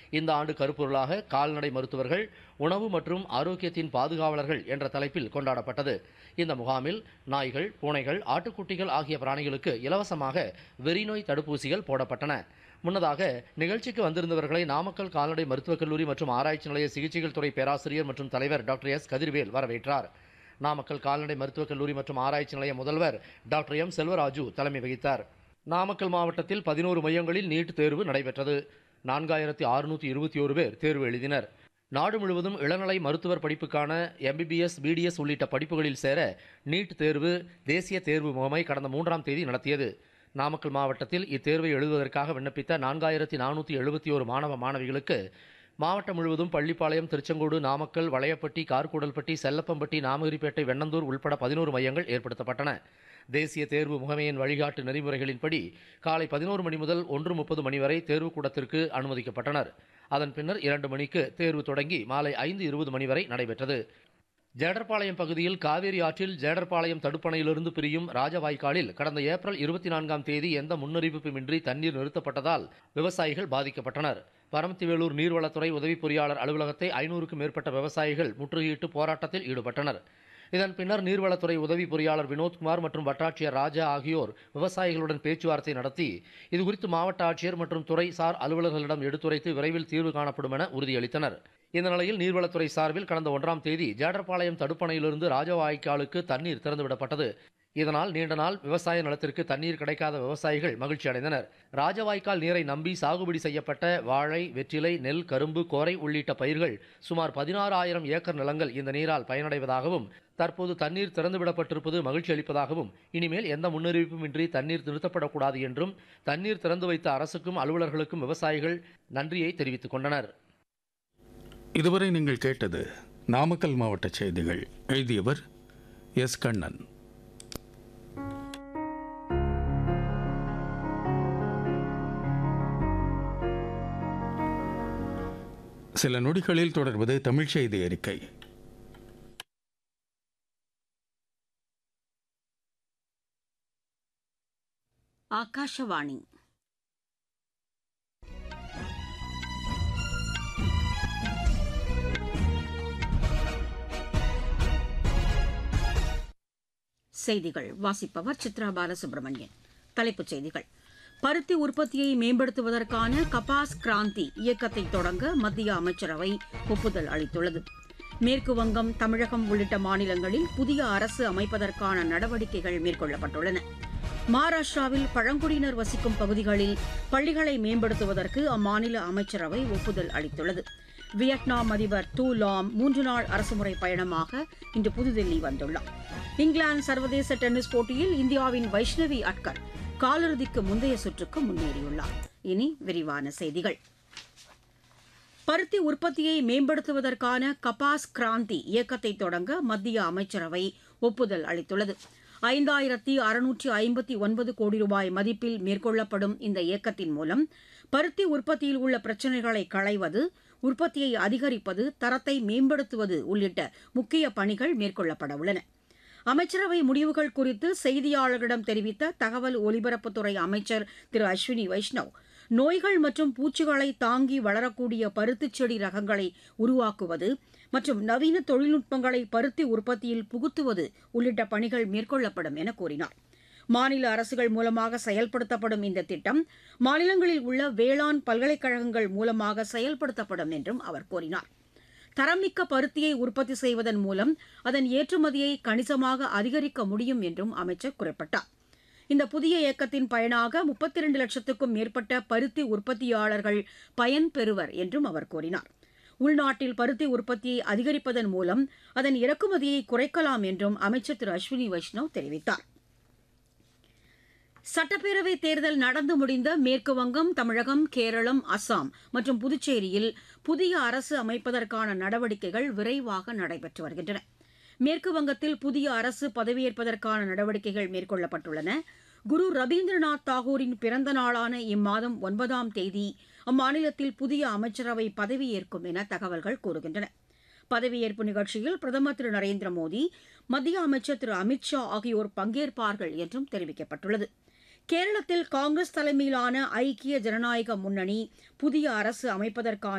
இந்த ஆண்டு கருப்பொருளாக கால்நடை மருத்துவர்கள் உணவு மற்றும் ஆரோக்கியத்தின் பாதுகாவலர்கள் என்ற தலைப்பில் கொண்டாடப்பட்டது இந்த முகாமில் நாய்கள் பூனைகள் ஆட்டுக்குட்டிகள் ஆகிய பிராணிகளுக்கு இலவசமாக வெறிநோய் தடுப்பூசிகள் போடப்பட்டன முன்னதாக நிகழ்ச்சிக்கு வந்திருந்தவர்களை நாமக்கல் கால்நடை மருத்துவக் கல்லூரி மற்றும் ஆராய்ச்சி நிலைய சிகிச்சைகள் துறை பேராசிரியர் மற்றும் தலைவர் டாக்டர் எஸ் கதிர்வேல் வரவேற்றார் நாமக்கல் கால்நடை மருத்துவக் கல்லூரி மற்றும் ஆராய்ச்சி நிலைய முதல்வர் டாக்டர் எம் செல்வராஜு தலைமை வகித்தார் நாமக்கல் மாவட்டத்தில் பதினோரு மையங்களில் நீட் தேர்வு நடைபெற்றது நான்காயிரத்தி அறுநூற்றி இருபத்தி ஒரு பேர் தேர்வு எழுதினர் நாடு முழுவதும் இளநிலை மருத்துவர் படிப்புக்கான எம்பிபிஎஸ் பிடிஎஸ் உள்ளிட்ட படிப்புகளில் சேர நீட் தேர்வு தேசிய தேர்வு முகமை கடந்த மூன்றாம் தேதி நடத்தியது நாமக்கல் மாவட்டத்தில் இத்தேர்வை எழுதுவதற்காக விண்ணப்பித்த நான்காயிரத்தி நானூற்றி எழுபத்தி ஒரு மாணவ மாணவிகளுக்கு மாவட்டம் முழுவதும் பள்ளிப்பாளையம் திருச்செங்கோடு நாமக்கல் வளையப்பட்டி கார்கூடல்பட்டி செல்லப்பம்பட்டி நாமகிரிப்பேட்டை வெண்ணந்தூர் உள்பட பதினோரு மையங்கள் ஏற்படுத்தப்பட்டன தேசிய தேர்வு முகமையின் வழிகாட்டு நெறிமுறைகளின்படி காலை பதினோரு மணி முதல் ஒன்று முப்பது மணி வரை தேர்வுக்கூடத்திற்கு அனுமதிக்கப்பட்டனர் அதன் பின்னர் இரண்டு மணிக்கு தேர்வு தொடங்கி மாலை ஐந்து இருபது மணி வரை நடைபெற்றது ஜேடர்பாளையம் பகுதியில் காவேரி ஆற்றில் ஜேடர்பாளையம் தடுப்பணையிலிருந்து பிரியும் ராஜவாய்க்காலில் கடந்த ஏப்ரல் இருபத்தி நான்காம் தேதி எந்த முன்னறிவிப்புமின்றி தண்ணீர் நிறுத்தப்பட்டதால் விவசாயிகள் பாதிக்கப்பட்டனர் பரமத்திவேலூர் நீர்வளத்துறை உதவி பொறியாளர் அலுவலகத்தை ஐநூறுக்கும் மேற்பட்ட விவசாயிகள் முற்றுகையிட்டு போராட்டத்தில் ஈடுபட்டனர் இதன் பின்னர் நீர்வளத்துறை உதவி பொறியாளர் வினோத்குமார் மற்றும் வட்டாட்சியர் ராஜா ஆகியோர் விவசாயிகளுடன் பேச்சுவார்த்தை நடத்தி இதுகுறித்து மாவட்ட ஆட்சியர் மற்றும் துறை சார் அலுவலர்களிடம் எடுத்துரைத்து விரைவில் தீர்வு காணப்படும் என உறுதியளித்தனர் இந்த நிலையில் நீர்வளத்துறை சார்பில் கடந்த ஒன்றாம் தேதி ஜேடர்பாளையம் தடுப்பணையிலிருந்து ராஜவாய்க்காலுக்கு தண்ணீர் திறந்துவிடப்பட்டது இதனால் நீண்ட நாள் விவசாய நிலத்திற்கு தண்ணீர் கிடைக்காத விவசாயிகள் மகிழ்ச்சி அடைந்தனர் ராஜவாய்க்கால் நீரை நம்பி சாகுபடி செய்யப்பட்ட வாழை வெற்றிலை நெல் கரும்பு கோரை உள்ளிட்ட பயிர்கள் சுமார் பதினாறு ஆயிரம் ஏக்கர் நிலங்கள் இந்த நீரால் பயனடைவதாகவும் தற்போது தண்ணீர் திறந்துவிடப்பட்டிருப்பது மகிழ்ச்சி அளிப்பதாகவும் இனிமேல் எந்த முன்னறிவிப்புமின்றி தண்ணீர் நிறுத்தப்படக்கூடாது என்றும் தண்ணீர் திறந்து வைத்த அரசுக்கும் அலுவலர்களுக்கும் விவசாயிகள் நன்றியை தெரிவித்துக் கொண்டனர் இதுவரை நீங்கள் கேட்டது நாமக்கல் மாவட்ட செய்திகள் எழுதியவர் எஸ் கண்ணன் சில நொடிகளில் தொடர்வது தமிழ் செய்தி அறிக்கை ಆಕಾಶವಾಣಿ செய்திகள் வாசிப்பவர் சித்ரா பாலசுப்ரமணியன் தலைப்புச் செய்திகள் பருத்தி உற்பத்தியை மேம்படுத்துவதற்கான கபாஸ் கிராந்தி இயக்கத்தை தொடங்க மத்திய அமைச்சரவை ஒப்புதல் அளித்துள்ளது மேற்கு வங்கம் தமிழகம் உள்ளிட்ட மாநிலங்களில் புதிய அரசு அமைப்பதற்கான நடவடிக்கைகள் மேற்கொள்ளப்பட்டுள்ளன மகாராஷ்டிராவில் பழங்குடியினர் வசிக்கும் பகுதிகளில் பள்ளிகளை மேம்படுத்துவதற்கு அம்மாநில அமைச்சரவை ஒப்புதல் அளித்துள்ளது வியட்நாம் அதிபர் டூ லாம் மூன்று நாள் அரசுமுறை பயணமாக இன்று புதுதில்லி வந்துள்ளார் இங்கிலாந்து சர்வதேச டென்னிஸ் போட்டியில் இந்தியாவின் வைஷ்ணவி அட்கர் காலிறுதிக்கு முந்தைய சுற்றுக்கு முன்னேறியுள்ளார் இனி விரிவான செய்திகள் பருத்தி உற்பத்தியை மேம்படுத்துவதற்கான கபாஸ் கிராந்தி இயக்கத்தை தொடங்க மத்திய அமைச்சரவை ஒப்புதல் அளித்துள்ளது ஐந்தாயிரத்தி அறுநூற்றி ஐம்பத்தி ஒன்பது கோடி ரூபாய் மதிப்பில் மேற்கொள்ளப்படும் இந்த இயக்கத்தின் மூலம் பருத்தி உற்பத்தியில் உள்ள பிரச்சினைகளை களைவது உற்பத்தியை அதிகரிப்பது தரத்தை மேம்படுத்துவது உள்ளிட்ட முக்கிய பணிகள் மேற்கொள்ளப்பட உள்ளன அமைச்சரவை முடிவுகள் குறித்து செய்தியாளர்களிடம் தெரிவித்த தகவல் ஒலிபரப்புத்துறை அமைச்சர் திரு அஸ்வினி வைஷ்ணவ் நோய்கள் மற்றும் பூச்சிகளை தாங்கி வளரக்கூடிய பருத்திச் செடி ரகங்களை உருவாக்குவது மற்றும் நவீன தொழில்நுட்பங்களை பருத்தி உற்பத்தியில் புகுத்துவது உள்ளிட்ட பணிகள் மேற்கொள்ளப்படும் என கூறினார் மாநில அரசுகள் மூலமாக செயல்படுத்தப்படும் இந்த திட்டம் மாநிலங்களில் உள்ள வேளாண் பல்கலைக்கழகங்கள் மூலமாக செயல்படுத்தப்படும் என்றும் அவர் கூறினார் தரமிக்க பருத்தியை உற்பத்தி செய்வதன் மூலம் அதன் ஏற்றுமதியை கணிசமாக அதிகரிக்க முடியும் என்றும் அமைச்சர் குறிப்பிட்டார் இந்த புதிய இயக்கத்தின் பயனாக முப்பத்தி இரண்டு லட்சத்துக்கும் மேற்பட்ட பருத்தி உற்பத்தியாளர்கள் பயன்பெறுவர் என்றும் அவர் கூறினார் உள்நாட்டில் பருத்தி உற்பத்தியை அதிகரிப்பதன் மூலம் அதன் இறக்குமதியை குறைக்கலாம் என்றும் அமைச்சர் திரு அஸ்வினி வைஷ்ணவ் தெரிவித்தார் சட்டப்பேரவை தேர்தல் நடந்து முடிந்த மேற்கு வங்கம் தமிழகம் கேரளம் அஸ்ஸாம் மற்றும் புதுச்சேரியில் புதிய அரசு அமைப்பதற்கான நடவடிக்கைகள் விரைவாக நடைபெற்று வருகின்றன மேற்கு வங்கத்தில் புதிய அரசு பதவியேற்பதற்கான நடவடிக்கைகள் மேற்கொள்ளப்பட்டுள்ளன குரு ரவீந்திரநாத் தாகூரின் பிறந்த நாளான இம்மாதம் ஒன்பதாம் தேதி அம்மாநிலத்தில் புதிய அமைச்சரவை பதவியேற்கும் என தகவல்கள் கூறுகின்றன பதவியேற்பு நிகழ்ச்சியில் பிரதமர் திரு நரேந்திர மோடி மத்திய அமைச்சர் திரு அமித் ஷா ஆகியோர் பங்கேற்பார்கள் என்றும் தெரிவிக்கப்பட்டுள்ளது கேரளத்தில் காங்கிரஸ் தலைமையிலான ஐக்கிய ஜனநாயக முன்னணி புதிய அரசு அமைப்பதற்கான